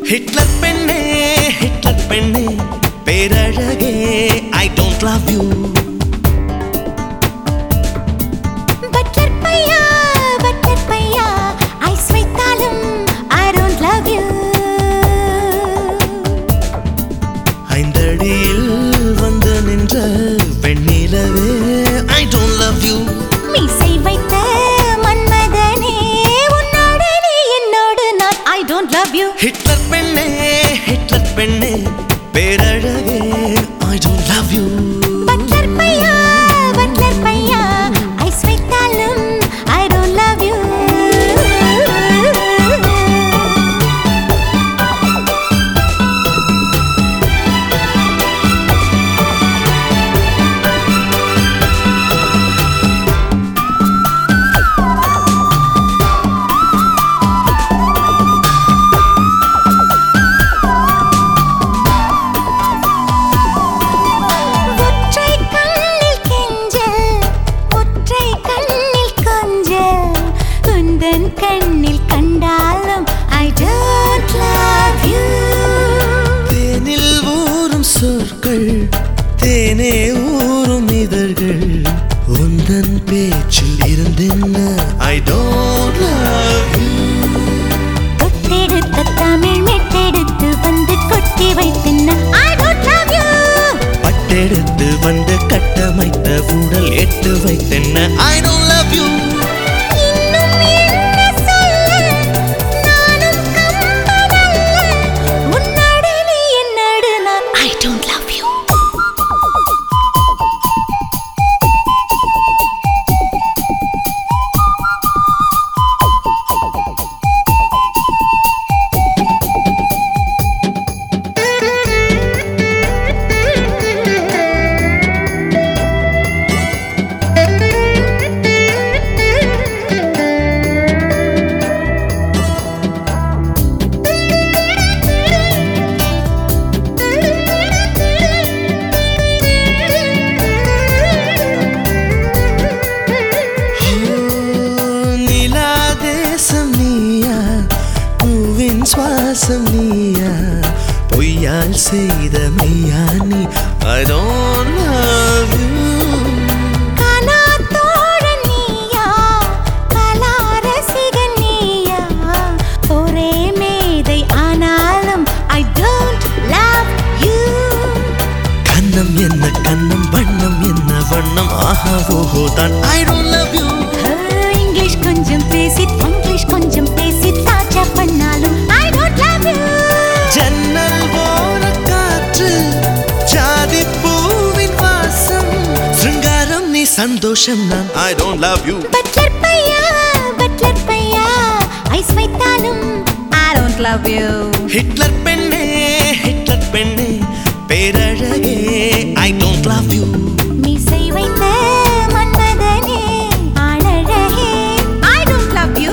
Hitler பெண்ணே Hitler பெண்ணே பேரழகே I don't love you butler பையா பட்லர் பையா ஐஸ் வைத்தாலும் ஐ டோன்ட் லவ் யூ ஐந்தடியில் வந்து நின்ற பெண்ணிலவே ஐ டோன்ட் லவ் யூ மீசை வைத்த மன்மதனே உன்னோடு நீ என்னோடு நான் I don't love you Hitler பெண்ணே ஹிட்லர் பெண்ணே பேரழகே I don't love you butler பையா பட்லர் பையா ஐஸ் வைத்தாலும் ஐ டோன்ட் லவ் யூ ஒற்றை கண்ணில் கெஞ்சல் ஒற்றை கண்ணில் கொஞ்சல் உந்தன் கண்ணில் கண்டாலும் ஐ டோன்ட் லவ் யூ தேனில் ஊறும் சொற்கள் தேனே ஊறும் இதழ்கள் உந்தன் பேச்சில் இருந்தென்ன ஐ டோன்ட் லவ் யூ தொட்டெடுத்த தமிழ் மெட்டெடுத்து வந்து கொட்டி வைத்தின்ன ஐ டோன்ட் லவ் யூ பட்டெடுத்து வந்து கட்டமைத்த உடல் எட்டு வைத்தென்ன ஐ டோன்ட் லவ் யூ இன்னும் என்ன சொல்ல நானும் கம்பனல்ல உன்னோடு நீ என்னோடு நான் ஐ டோன்ட் லவ் யூ நிலா தேசம் நீயா பூவின் சுவாசம் நீயா பொய்யால் செய்த மெய்யா நீ ஐ டோன்ட் லவ் யூ கனா தோழன் நீயா கலா ரசிகன் நீயா ஒரே மேதை ஆனாலும் ஐ டோன்ட் லவ் யூ கண்ணம் என்ன கண்ணம் வண்ணம் என்ன வண்ணம் ஆஹா ஓஹோ தான் I don't love you English கொஞ்சம் பேசி இங்கிலீஷ் கொஞ்சம் பேசி தாச்சா பண்ணாலும் ஐ டோன்ட் லவ் யூ ஜன்னல் போல காற்று ஜாதி பூவின் வாசம் சிருங்காரம் நீ சந்தோஷம் நான் I don't love you butler பையா பட்லர் பையா ஐஸ் வைத்தாலும் I don't love you Hitler பெண்ணே ஹிட்லர் பெண்ணே பேரழகே ஐ டோன்ட் லவ் யூ மீசை வைத்த மன்மதனே ஆணழகே ஐ டோன்ட் லவ் யூ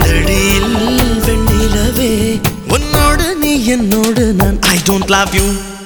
ஐந்தடியில் வெண்ணிலவே உன்னோடு நீ என்னோடு நான் ஐ டோன்ட் லவ் யூ